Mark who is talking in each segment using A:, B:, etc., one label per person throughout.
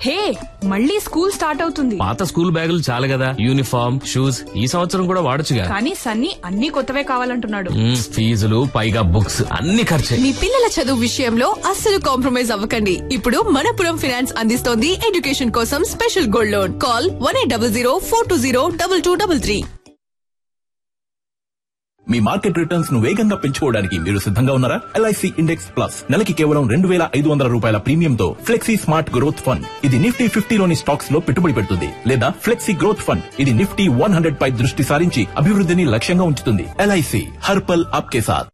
A: హే మళ్ళీ school start అవుతుంది
B: పాత స్కూల్ బ్యాగులు చాలు కదా యూనిఫామ్ షూస్ ఈ సంవత్సరం కూడా వాడొచ్చుగా
A: కానీ సన్నీ అన్ని కొత్తవే కావాలంటున్నాడు
B: మ్మ్, ఫీజులు పైగా బుక్స్ అన్ని ఖర్చే
C: మీ పిల్లల చదువు విషయంలో అస్సలు కాంప్రమైజ్ అవ్వకండి ఇప్పుడు మనపురం ఫైనాన్స్ అందిస్తోంది ఎడ్యుకేషన్ కోసం special gold loan call one eight double zero four two zero double two double three
D: మీ మార్కెట్ రిటర్న్స్ ను వేగంగా పెంచుకోవడానికి మీరు సిద్ధంగా ఉన్నారా ఎల్ఐసి ఇండెక్స్ ప్లస్ నెలకి కేవలం రెండు వేల ఐదు వందల రూపాయల ప్రీమియంతో ఫ్లెక్సీ స్మార్ట్ గ్రోత్ ఫండ్ ఇది నిఫ్టీ ఫిఫ్టీలోని స్టాక్స్ లో పెట్టుబడి పెడుతుంది లేదా ఫ్లెక్సీ గ్రోత్ ఫండ్ ఇది నిఫ్టీ వన్ హండ్రెడ్ పై దృష్టి సారించి అభివృద్ధిని లక్ష్యంగా ఉంచుతుంది ఎల్ఐసి హర్పల్ ఆప్కే సాథ్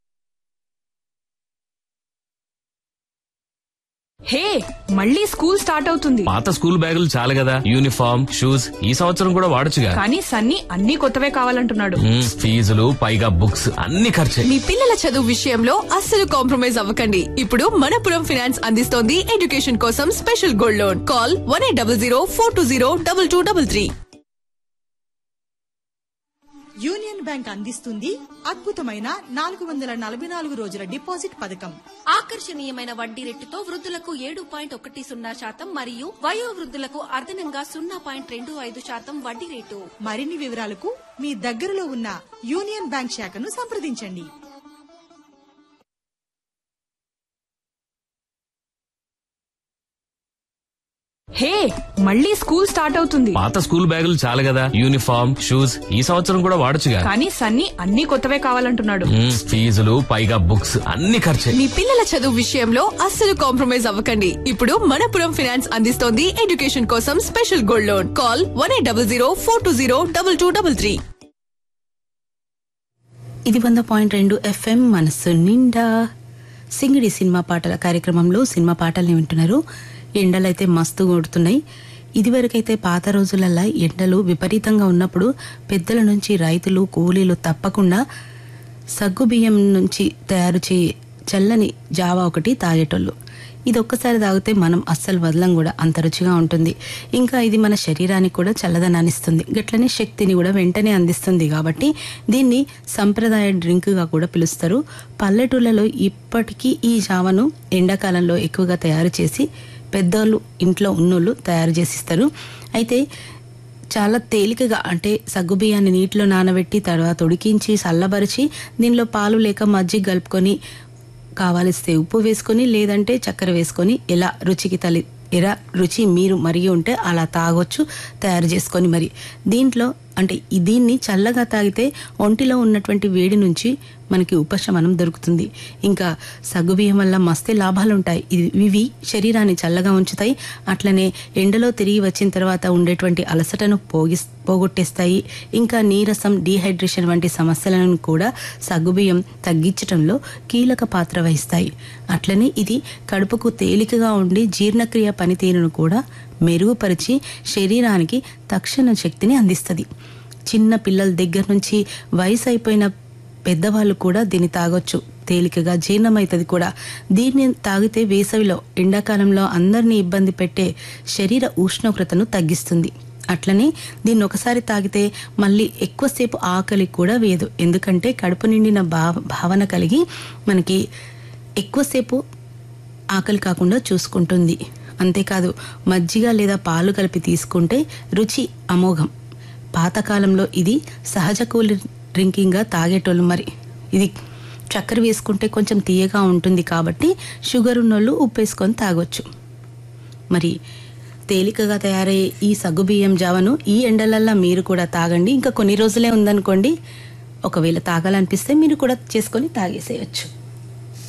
A: హే మళ్ళీ స్కూల్ స్టార్ట్ అవుతుంది
B: పాత స్కూల్ బ్యాగులు చాలు కదా యూనిఫామ్ షూస్ ఈ సంవత్సరం కూడా వాడొచ్చుగా
A: కానీ సన్నీ అన్ని కొత్తవే కావాలంటున్నాడు
B: మ్మ్, ఫీజులు పైగా బుక్స్ అన్ని ఖర్చే
C: మీ పిల్లల చదువు విషయంలో అస్సలు కాంప్రమైజ్ అవ్వకండి ఇప్పుడు మనపురం ఫైనాన్స్ అందిస్తోంది ఎడ్యుకేషన్ కోసం special gold loan call one eight double zero four two zero double two double three
E: union bank అందిస్తుంది అద్భుతమైన నాలుగు వందల నలభై నాలుగు రోజుల డిపాజిట్ పథకం
F: ఆకర్షణీయమైన వడ్డీ రేటుతో వృద్ధులకు ఏడు పాయింట్ ఒకటి సున్నా శాతం మరియు వయో వృద్ధులకు అదనంగా సున్నా పాయింట్ రెండు ఐదు శాతం వడ్డీ రేటు
E: మరిన్ని వివరాలకు మీ దగ్గరలో ఉన్న యూనియన్ బ్యాంక్ శాఖను సంప్రదించండి
A: హే మళ్ళీ స్కూల్ స్టార్ట్ అవుతుంది
B: పాత స్కూల్ బ్యాగులు చాలు కదా యూనిఫామ్ షూస్ ఈ సంవత్సరం కూడా వాడొచ్చుగా
A: కానీ సన్నీ అన్ని కొత్తవే కావాలంటున్నాడు
B: మ్మ్, ఫీజులు పైగా బుక్స్ అన్ని ఖర్చే
C: మీ పిల్లల చదువు విషయంలో అస్సలు కాంప్రమైజ్ అవ్వకండి ఇప్పుడు మనపురం ఫైనాన్స్ అందిస్తోంది ఎడ్యుకేషన్ కోసం special gold loan call one eight double zero four two zero double two double three
G: ఇది వంద పాయింట్ రెండు ఎఫ్ఎం మనస్సు నిండా సింగిడి సినిమా పాటల కార్యక్రమంలో సినిమా పాటల్ని వింటున్నారు ఎండలైతే మస్తు కొడుతున్నాయి ఇదివరకైతే పాత రోజులల్లా ఎండలు విపరీతంగా ఉన్నప్పుడు పెద్దల నుంచి రైతులు కూలీలు తప్పకుండా సగ్గు బియ్యం నుంచి తయారు చే చల్లని జావా ఒకటి తాగేటోళ్ళు ఇది ఒక్కసారి తాగితే మనం అస్సలు వదలం కూడా అంత రుచిగా ఉంటుంది ఇంకా ఇది మన శరీరానికి కూడా చల్లదనాన్ని ఇస్తుంది గట్లనే శక్తిని కూడా వెంటనే అందిస్తుంది కాబట్టి దీన్ని సంప్రదాయ డ్రింక్గా కూడా పిలుస్తారు పల్లెటూళ్ళలో ఇప్పటికీ ఈ జావను ఎండాకాలంలో ఎక్కువగా తయారు చేసి పెద్దోళ్ళు ఇంట్లో ఉన్నోళ్ళు తయారు చేసిస్తారు అయితే చాలా తేలికగా అంటే సగ్గుబియ్యాన్ని నీటిలో నానబెట్టి తర్వాత ఉడికించి చల్లబరిచి దీనిలో పాలు లేక మజ్జిగ కలుపుకొని కావాలిస్తే ఉప్పు వేసుకొని లేదంటే చక్కెర వేసుకొని ఎలా రుచికి తలి ఎలా రుచి మీరు మరిగి ఉంటే అలా తాగొచ్చు తయారు చేసుకొని మరి దీంట్లో అంటే ఈ దీన్ని చల్లగా తాగితే ఒంటిలో ఉన్నటువంటి వేడి నుంచి మనకి ఉపశమనం దొరుకుతుంది ఇంకా సగ్గుబియ్యం వల్ల మస్తే లాభాలు ఉంటాయి ఇది ఇవి శరీరాన్ని చల్లగా ఉంచుతాయి అట్లనే ఎండలో తిరిగి వచ్చిన తర్వాత ఉండేటువంటి అలసటను పోగి పోగొట్టేస్తాయి ఇంకా నీరసం డీహైడ్రేషన్ వంటి సమస్యలను కూడా సగ్గుబియ్యం తగ్గించడంలో కీలక పాత్ర వహిస్తాయి అట్లనే ఇది కడుపుకు తేలికగా ఉండి జీర్ణక్రియ పనితీరును కూడా మెరుగుపరిచి శరీరానికి తక్షణ శక్తిని అందిస్తుంది చిన్న పిల్లల దగ్గర నుంచి వయసు అయిపోయిన పెద్దవాళ్ళు కూడా దీన్ని తాగొచ్చు తేలికగా జీర్ణమవుతుంది కూడా దీన్ని తాగితే వేసవిలో ఎండాకాలంలో అందరినీ ఇబ్బంది పెట్టే శరీర ఉష్ణోగ్రతను తగ్గిస్తుంది అట్లనే దీన్ని ఒకసారి తాగితే మళ్ళీ ఎక్కువసేపు ఆకలి కూడా వేయదు ఎందుకంటే కడుపు నిండిన భావ భావన కలిగి మనకి ఎక్కువసేపు ఆకలి కాకుండా చూసుకుంటుంది అంతేకాదు మజ్జిగ లేదా పాలు కలిపి తీసుకుంటే రుచి అమోఘం పాతకాలంలో ఇది సహజ కూలి డ్రింకింగ్గా తాగేటోళ్ళు మరి ఇది చక్కెర వేసుకుంటే కొంచెం తీయగా ఉంటుంది కాబట్టి షుగర్ ఉన్నోళ్ళు ఉప్పు వేసుకొని తాగొచ్చు మరి తేలికగా తయారయ్యే ఈ సగ్గుబియ్యం జావను ఈ ఎండలల్లా మీరు కూడా తాగండి ఇంకా కొన్ని రోజులే ఉందనుకోండి ఒకవేళ తాగాలనిపిస్తే మీరు కూడా చేసుకొని తాగేసేయచ్చు